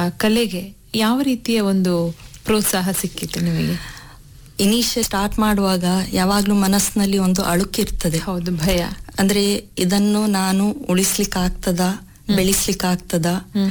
ಕಲೆಗೆ ಯಾವ ರೀತಿಯ ಒಂದು ಪ್ರೋತ್ಸಾಹ ಸಿಕ್ಕಿತ್ತು ನಿಮಗೆ ಇನಿಷಿಯಲ್ ಸ್ಟಾರ್ಟ್ ಮಾಡುವಾಗ ಯಾವಾಗ್ಲೂ ಮನಸ್ಸಿನಲ್ಲಿ ಒಂದು ಅಳುಕಿರ್ತದೆ ಹೌದು ಭಯ ಅಂದ್ರೆ ಇದನ್ನು ನಾನು ಉಳಿಸ್ಲಿಕ್ಕಾಗ್ತದ ಬೆಳೆಸ್ಲಿಕ್ಕಾಗ್ತದ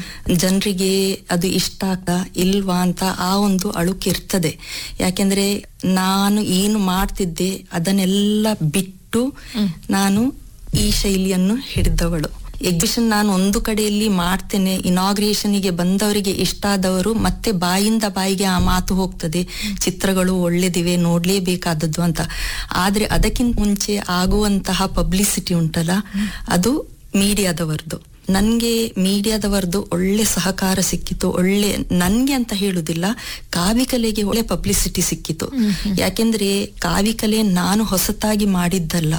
ಜನರಿಗೆ ಅದು ಇಷ್ಟ ಆಗ್ತಾ ಇಲ್ವಾ ಅಂತ ಆ ಒಂದು ಅಳುಕಿರ್ತದೆ ಯಾಕೆಂದ್ರೆ ನಾನು ಏನು ಮಾಡ್ತಿದ್ದೆ ಅದನ್ನೆಲ್ಲ ಬಿಟ್ಟು ನಾನು ಈ ಶೈಲಿಯನ್ನು ಹಿಡಿದವಳು ಎಕ್ಸಿಬಿಷನ್ ನಾನು ಒಂದು ಕಡೆಯಲ್ಲಿ ಮಾಡ್ತೇನೆ ಇನಾಗ್ರೇಷನ್ಗೆ ಬಂದವರಿಗೆ ಇಷ್ಟ ಆದವರು ಮತ್ತೆ ಬಾಯಿಂದ ಬಾಯಿಗೆ ಆ ಮಾತು ಹೋಗ್ತದೆ ಚಿತ್ರಗಳು ಒಳ್ಳೆದಿವೆ ನೋಡ್ಲೇಬೇಕಾದದ್ದು ಅಂತ ಆದ್ರೆ ಅದಕ್ಕಿಂತ ಮುಂಚೆ ಆಗುವಂತಹ ಪಬ್ಲಿಸಿಟಿ ಉಂಟಲ್ಲ ಅದು ಮೀಡಿಯಾದವರದು ನನ್ಗೆ ಮೀಡಿಯಾದವರದು ಒಳ್ಳೆ ಸಹಕಾರ ಸಿಕ್ಕಿತು ಒಳ್ಳೆ ನನ್ಗೆ ಅಂತ ಹೇಳುದಿಲ್ಲ ಕಾವಿಕಲೆಗೆ ಒಳ್ಳೆ ಪಬ್ಲಿಸಿಟಿ ಸಿಕ್ಕಿತು ಯಾಕೆಂದ್ರೆ ಕಾವಿಕಲೆ ನಾನು ಹೊಸತಾಗಿ ಮಾಡಿದ್ದಲ್ಲ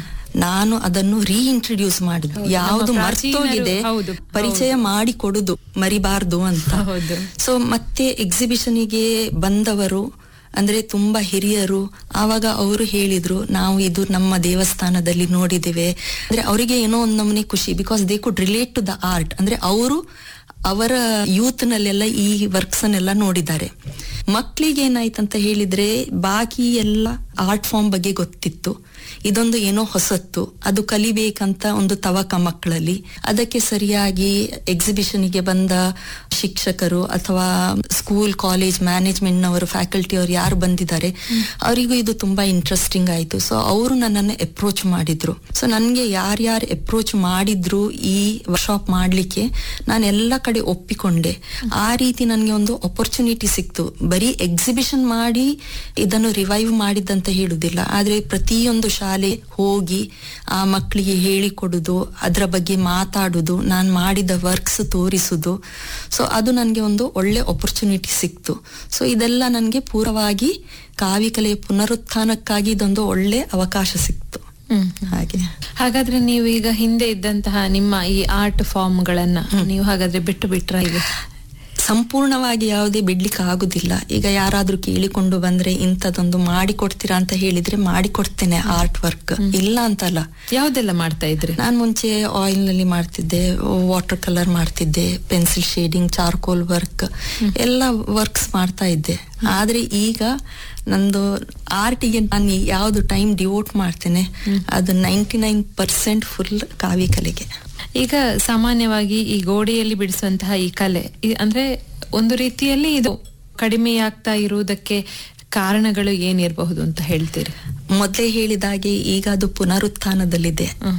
ನಾನು ಅದನ್ನು ರೀಇಂಟ್ರಡ್ಯೂಸ್ ಮಾಡಿದ್ದು ಯಾವುದು ಪ್ರಾಚೀನರು- ಮರ್ತೋಗಿದೆ ಹೌದು, ಪರಿಚಯ ಮಾಡಿ ಕೊಡುದು ಮರಿಬಾರ್ದು ಅಂತ ಹೌದು. ಸೊ ಮತ್ತೆ ಎಕ್ಸಿಬಿಷನಿಗೆ ಬಂದವರು ಅಂದ್ರೆ ತುಂಬಾ ಹಿರಿಯರು ಆವಾಗ ಅವರು ಹೇಳಿದ್ರು ನಾವು ಇದು ನಮ್ಮ ದೇವಸ್ಥಾನದಲ್ಲಿ ನೋಡಿದ್ದೇವೆ ಅಂದ್ರೆ ಅವರಿಗೆ ಏನೋ ಒಂದು ನಮೂನೆ ಖುಷಿ because they could relate to the art ಅಂದ್ರೆ ಅವರು ಅವರ ಯೂತ್ ನಲ್ಲೆಲ್ಲ ಈ ವರ್ಕ್ಸ್ ಅನ್ನೆಲ್ಲ ನೋಡಿದ್ದಾರೆ ಮಕ್ಕಳಿಗೆ ಏನಾಯ್ತಂತ ಹೇಳಿದ್ರೆ ಬಾಕಿ ಎಲ್ಲ ಆರ್ಟ್ ಫಾರ್ಮ್ ಬಗ್ಗೆ ಗೊತ್ತಿತ್ತು ಇದೊಂದು ಏನೋ ಹೊಸತ್ತು ಅದು ಕಲಿಬೇಕಂತ ಒಂದು ತವಕ ಮಕ್ಕಳಲ್ಲಿ ಅದಕ್ಕೆ ಸರಿಯಾಗಿ ಎಕ್ಸಿಬಿಷನ್ಗೆ ಬಂದ ಶಿಕ್ಷಕರು ಅಥವಾ ಸ್ಕೂಲ್ ಕಾಲೇಜ್ ಮ್ಯಾನೇಜ್ಮೆಂಟ್ ನವರು ಫ್ಯಾಕಲ್ಟಿ ಅವರು ಯಾರು ಬಂದಿದ್ದಾರೆ ಅವರಿಗೂ ಇದು ತುಂಬಾ ಇಂಟ್ರೆಸ್ಟಿಂಗ್ ಆಯ್ತು ಸೊ ಅವರು ನನ್ನನ್ನು ಅಪ್ರೋಚ್ ಮಾಡಿದ್ರು ಸೊ ನನ್ಗೆ ಯಾರ್ಯಾರು ಅಪ್ರೋಚ್ ಮಾಡಿದ್ರು ಈ ವರ್ಕ್ಶಾಪ್ ಮಾಡ್ಲಿಕ್ಕೆ ನಾನು ಎಲ್ಲ ಕಡೆ ಒಪ್ಪಿಕೊಂಡೆ ಆ ರೀತಿ ನನಗೆ ಒಂದು ಅಪರ್ಚುನಿಟಿ ಸಿಕ್ತು ಬರೀ ಎಕ್ಸಿಬಿಷನ್ ಮಾಡಿ ಇದನ್ನು ರಿವೈವ್ ಮಾಡಿದ್ದಂತ ಹೇಳುದಿಲ್ಲ ಆದ್ರೆ ಪ್ರತಿಯೊಂದು ಶಾಲೆ ಹೋಗಿ ಆ ಮಕ್ಕಳಿಗೆ ಹೇಳಿಕೊಡುದು ಅದರ ಬಗ್ಗೆ ಮಾತಾಡುದು ನಾನು ಮಾಡಿದ ವರ್ಕ್ಸ್ ತೋರಿಸುದು ಸೊ ಅದು ನನಗೆ ಒಂದು ಒಳ್ಳೆ ಅಪರ್ಚುನಿಟಿ ಸಿಕ್ತು ಸೊ ಇದೆಲ್ಲ ನನಗೆ ಪೂರವಾಗಿ ಕಾವಿಕಲೆಯ ಪುನರುತ್ಥಾನಕ್ಕಾಗಿ ಇದೊಂದು ಒಳ್ಳೆ ಅವಕಾಶ ಸಿಕ್ತು ಹ್ಮ್. ಹಾಗೆ ಹಾಗಾದ್ರೆ ನೀವು ಈಗ ಹಿಂದೆ ಇದ್ದಂತಹ ನಿಮ್ಮ ಈ ಆರ್ಟ್ ಫಾರ್ಮ್ ಗಳನ್ನ ನೀವು ಹಾಗಾದ್ರೆ ಬಿಟ್ಟು ಬಿಟ್ರ ಈಗ ಸಂಪೂರ್ಣವಾಗಿ ಯಾವುದೇ ಬಿಡ್ಲಿಕ್ಕೆ ಆಗುದಿಲ್ಲ ಈಗ ಯಾರಾದ್ರೂ ಕೇಳಿಕೊಂಡು ಬಂದ್ರೆ ಇಂಥದೊಂದು ಮಾಡಿಕೊಡ್ತೀರಾ ಅಂತ ಹೇಳಿದ್ರೆ ಮಾಡಿಕೊಡ್ತೇನೆ ಆರ್ಟ್ ವರ್ಕ್ ಇಲ್ಲ ಅಂತಲ್ಲ ಯಾವ್ದೆಲ್ಲ ಮಾಡ್ತಾ ಇದ್ರಿ ನಾನು ಮುಂಚೆ ಆಯಿಲ್ ನಲ್ಲಿ ಮಾಡ್ತಿದ್ದೆ ವಾಟರ್ ಕಲರ್ ಮಾಡ್ತಿದ್ದೆ ಪೆನ್ಸಿಲ್ ಶೇಡಿಂಗ್ ಚಾರ್ಕೋಲ್ ವರ್ಕ್ ಎಲ್ಲ ವರ್ಕ್ಸ್ ಮಾಡ್ತಾ ಇದ್ದೆ ಆದ್ರೆ ಈಗ ನಂದು ಆರ್ಟಿಗೆ ನಾನು ಯಾವ್ದು ಟೈಮ್ ಡಿವೋಟ್ ಮಾಡ್ತೇನೆ ಅದು ನೈಂಟಿ ನೈನ್ ಪರ್ಸೆಂಟ್ ಫುಲ್ ಕಾವಿ ಕಲೆಗೆ ಈಗ ಸಾಮಾನ್ಯವಾಗಿ ಈ ಗೋಡೆಯಲ್ಲಿ ಬಿಡಿಸುವಂತಹ ಈ ಕಲೆ ಈ- ಅಂದ್ರೆ ಒಂದು ರೀತಿಯಲ್ಲಿ ಇದು ಕಡಿಮೆಯಾಗ್ತಾ ಇರುವುದಕ್ಕೆ ಕಾರಣಗಳು ಏನಿರಬಹುದು ಅಂತ ಹೇಳ್ತೀರಿ ಮೊದಲೇ ಹೇಳಿದಾಗೆ ಈಗ ಅದು ಪುನರುತ್ಥಾನದಲ್ಲಿದೆ ಹ್ಮ್.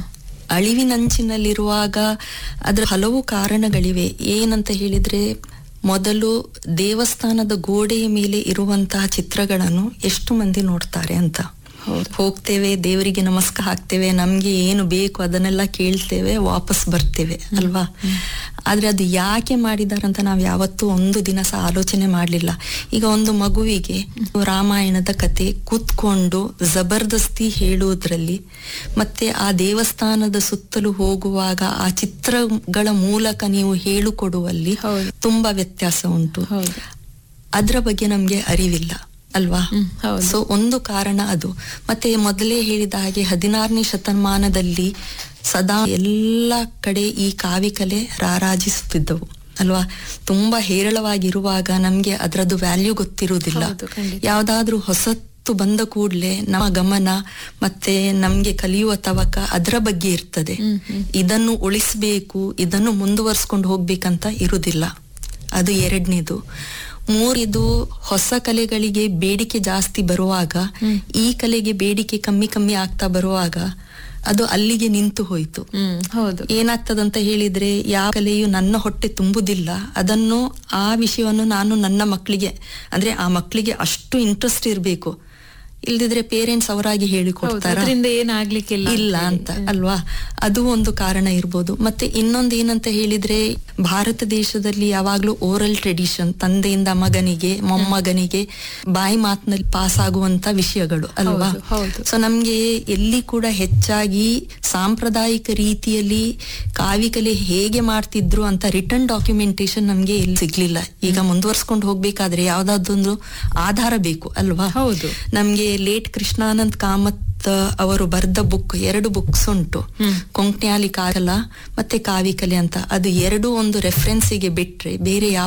ಅಳಿವಿನಂಚಿನಲ್ಲಿರುವಾಗ ಅದರ ಹಲವು ಕಾರಣಗಳಿವೆ ಏನಂತ ಹೇಳಿದ್ರೆ ಮೊದಲು ದೇವಸ್ಥಾನದ ಗೋಡೆಯ ಮೇಲೆ ಇರುವಂತಹ ಚಿತ್ರಗಳನ್ನು ಎಷ್ಟು ಮಂದಿ ನೋಡ್ತಾರೆ ಅಂತ ಹೋಗ್ತೇವೆ ದೇವರಿಗೆ ನಮಸ್ಕಾರ ಹಾಕ್ತೇವೆ ನಮ್ಗೆ ಏನು ಬೇಕು ಅದನ್ನೆಲ್ಲ ಕೇಳ್ತೇವೆ ವಾಪಸ್ ಬರ್ತೇವೆ ಅಲ್ವಾ ಆದ್ರೆ ಅದು ಯಾಕೆ ಮಾಡಿದಾರೆ ಅಂತ ನಾವು ಯಾವತ್ತೂ ಒಂದು ದಿನ ಸಹ ಆಲೋಚನೆ ಮಾಡ್ಲಿಲ್ಲ ಈಗ ಒಂದು ಮಗುವಿಗೆ ರಾಮಾಯಣದ ಕತೆ ಕೂತ್ಕೊಂಡು ಜಬರ್ದಸ್ತಿ ಹೇಳುವುದ್ರಲ್ಲಿ ಮತ್ತೆ ಆ ದೇವಸ್ಥಾನದ ಸುತ್ತಲೂ ಹೋಗುವಾಗ ಆ ಚಿತ್ರಗಳ ಮೂಲಕ ನೀವು ಹೇಳಿಕೊಡುವಲ್ಲಿ ಹೌದು. ತುಂಬಾ ವ್ಯತ್ಯಾಸ ಉಂಟು ಹೌದು ಅದ್ರ ಬಗ್ಗೆ ನಮ್ಗೆ ಅರಿವಿಲ್ಲ ಅಲ್ವಾ ಹ್ಮ್, ಹೌದು. ಸೊ ಒಂದು ಕಾರಣ ಅದು ಮತ್ತೆ ಮೊದಲೇ ಹೇಳಿದ ಹಾಗೆ ಹದಿನಾರನೇ ಶತಮಾನದಲ್ಲಿ ಸದಾ ಎಲ್ಲ ಕಡೆ ಈ ಕಾವಿಕಲೆ ರಾರಾಜಿಸುತ್ತಿದ್ದವು ಅಲ್ವಾ ತುಂಬಾ ಹೇರಳವಾಗಿರುವಾಗ ನಮ್ಗೆ ಅದರದ್ದು ವ್ಯಾಲ್ಯೂ ಗೊತ್ತಿರುವುದಿಲ್ಲ ಹೌದು, ಖಂಡಿತ. ಯಾವ್ದಾದ್ರೂ ಹೊಸತ್ತು ಬಂದ ಕೂಡ್ಲೆ ನಮ್ಮ ಗಮನ ಮತ್ತೆ ನಮ್ಗೆ ಕಲಿಯುವ ತವಕ ಅದರ ಬಗ್ಗೆ ಇರ್ತದೆ ಹ್ಮ್, ಹ್ಮ್. ಇದನ್ನು ಉಳಿಸ್ಬೇಕು ಇದನ್ನು ಮುಂದುವರ್ಸ್ಕೊಂಡು ಹೋಗ್ಬೇಕಂತ ಇರುವುದಿಲ್ಲ ಅದು ಎರಡನೇದು ಮೂರಿದು ಹೊಸ ಕಲೆಗಳಿಗೆ ಬೇಡಿಕೆ ಜಾಸ್ತಿ ಬರುವಾಗ ಈ ಕಲೆಗೆ ಬೇಡಿಕೆ ಕಮ್ಮಿ ಕಮ್ಮಿ ಆಗ್ತಾ ಬರುವಾಗ ಅದು ಅಲ್ಲಿಗೆ ನಿಂತು ಹೋಯ್ತು ಹ್ಮ್ ಹೌದು ಏನಾಗ್ತದಂತ ಹೇಳಿದ್ರೆ ಯಾವ ಕಲೆಯು ನನ್ನ ಹೊಟ್ಟೆ ತುಂಬುದಿಲ್ಲ ಅದನ್ನು ಆ ವಿಷಯವನ್ನು ನಾನು ನನ್ನ ಮಕ್ಕಳಿಗೆ ಅಂದ್ರೆ ಆ ಮಕ್ಕಳಿಗೆ ಅಷ್ಟು ಇಂಟ್ರೆಸ್ಟ್ ಇರಬೇಕು ಇಲ್ದಿದ್ರೆ ಪೇರೆಂಟ್ಸ್ ಅವರಾಗಿ ಹೇಳಿಕೊಡ್ತಾರ ಅದರಿಂದ ಏನಾಗ್ಲಿಕ್ಕಿಲ್ಲ ಇಲ್ಲ ಅಂತ ಅಲ್ವಾ ಅದು ಒಂದು ಕಾರಣ ಇರ್ಬೋದು ಮತ್ತೆ ಇನ್ನೊಂದು ಏನಂತ ಹೇಳಿದ್ರೆ ಭಾರತ ದೇಶದಲ್ಲಿ ಯಾವಾಗ್ಲೂ ಓರಲ್ ಟ್ರೆಡಿಷನ್ ತಂದೆಯಿಂದ ಮಗನಿಗೆ ಮೊಮ್ಮಗನಿಗೆ ಬಾಯಿ ಮಾತಿನಲ್ಲಿ ಪಾಸ್ ಆಗುವಂತ ವಿಷಯಗಳು ಅಲ್ವಾ ಹೌದು, ಹೌದು. ಸೊ ನಮ್ಗೆ ಎಲ್ಲಿ ಕೂಡ ಹೆಚ್ಚಾಗಿ ಸಾಂಪ್ರದಾಯಿಕ ರೀತಿಯಲ್ಲಿ ಕಾವಿಕಲೆ ಹೇಗೆ ಮಾಡ್ತಿದ್ರು ಅಂತ ರಿಟರ್ನ್ ಡಾಕ್ಯುಮೆಂಟೇಶನ್ ನಮ್ಗೆ ಎಲ್ಲಿ ಸಿಗ್ಲಿಲ್ಲ ಈಗ ಮುಂದುವರ್ಸ್ಕೊಂಡು ಹೋಗ್ಬೇಕಾದ್ರೆ ಯಾವ್ದಾದೊಂದು ಆಧಾರ ಬೇಕು ಅಲ್ವಾ ಹೌದು. ನಮ್ಗೆ ಲೇಟ್ ಕೃಷ್ಣಾನಂದ್ ಕಾಮತ್ ಅವರು ಬರೆದ ಬುಕ್ ಎರಡು ಬುಕ್ಸ್ ಉಂಟು ಕೊಂಕ್ಣ್ಯಾಲಿ ಕಾಗಲ ಮತ್ತೆ ಕಾವಿಕಲೆ ಅಂತ ಅದು ಎರಡು ಒಂದು ರೆಫರೆನ್ಸಿಗೆ ಬಿಟ್ರೆ ಬೇರೆ ಯಾವ